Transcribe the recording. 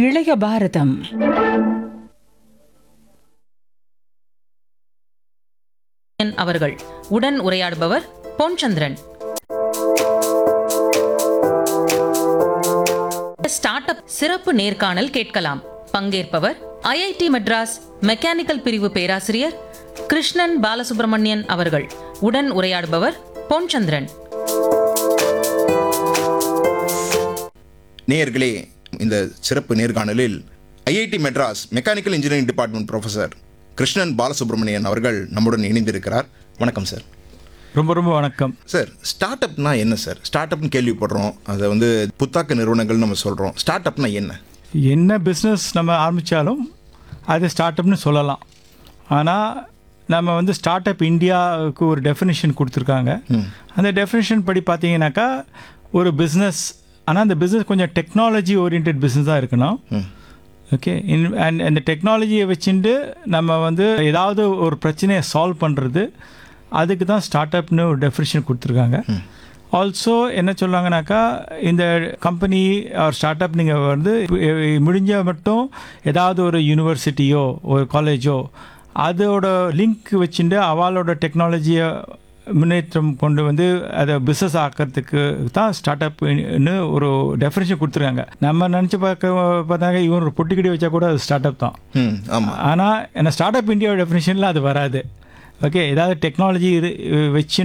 இளைய பாரதம் என் அவர்கள் உடன் உரையாடுபவர் பொன்சந்திரன் ஸ்டார்ட் அப் சிறப்பு நேர்காணல் கேட்கலாம் பங்கேற்பவர் ஐஐடி மெட்ராஸ் மெக்கானிக்கல் பிரிவு பேராசிரியர் கிருஷ்ணன் பாலசுப்ரமணியன் அவர்கள் உடன் உரையாடுபவர் பொன்சந்திரன் நேயர்களே இந்த சிறப்பு நேர்காணலில் IIT Madras mechanical engineering department professor Krishnan Balasubramanian அவர்கள் நம்முடன் இணைந்திருக்கிறார் வணக்கம் சார் ரொம்ப ரொம்ப வணக்கம் சார் ஸ்டார்ட் அப்னா என்ன சார் ஸ்டார்ட் அப்னு கேள்விப்படுறோம் அதை வந்து புத்தாக்க நிறுவனங்கள் நம்ம சொல்கிறோம் ஸ்டார்ட் அப்னா என்ன என்ன பிஸ்னஸ் நம்ம ஆரம்பித்தாலும் அது ஸ்டார்ட் அப்னு சொல்லலாம் ஆனால் நம்ம வந்து ஸ்டார்ட் அப் இந்தியாவுக்கு ஒரு டெஃபினிஷன் கொடுத்துருக்காங்க அந்த டெஃபினிஷன் படி பார்த்தீங்கன்னாக்கா ஒரு பிஸ்னஸ் ஆனால் அந்த பிஸ்னஸ் கொஞ்சம் டெக்னாலஜி ஓரியன்ட் பிஸ்னஸ் தான் இருக்கணும் ஓகே இன் அண்ட் அந்த டெக்னாலஜியை வச்சுட்டு நம்ம வந்து ஏதாவது ஒரு பிரச்சனையை சால்வ் பண்ணுறது அதுக்கு தான் ஸ்டார்ட் அப்னு ஒரு டெஃபினிஷன் கொடுத்துருக்காங்க ஆல்சோ என்ன சொல்லுவாங்கனாக்கா இந்த கம்பெனி ஒரு ஸ்டார்ட் அப் நீங்கள் வந்து அஹ், முடிஞ்ச மட்டும் ஏதாவது ஒரு யூனிவர்சிட்டியோ ஒரு காலேஜோ அதோட லிங்க் வச்சுட்டு அவளோட டெக்னாலஜியை முன்னேற்றம் கொண்டு வந்து அதை பிஸ்னஸ் ஆக்கிறதுக்கு தான் ஸ்டார்ட் அப்னு ஒரு டெஃபினேஷன் கொடுத்துருக்காங்க நம்ம நினச்சி பார்க்க பார்த்தாங்க இவன் ஒரு பொட்டிக்கடி வச்சா கூட அது ஸ்டார்ட் அப் தான் ம் ஆமாம் ஆனால் என்ன ஸ்டார்ட் அப் இந்தியாவோட டெஃபினேஷனில் அது வராது ஓகே ஏதாவது டெக்னாலஜி இது வச்சு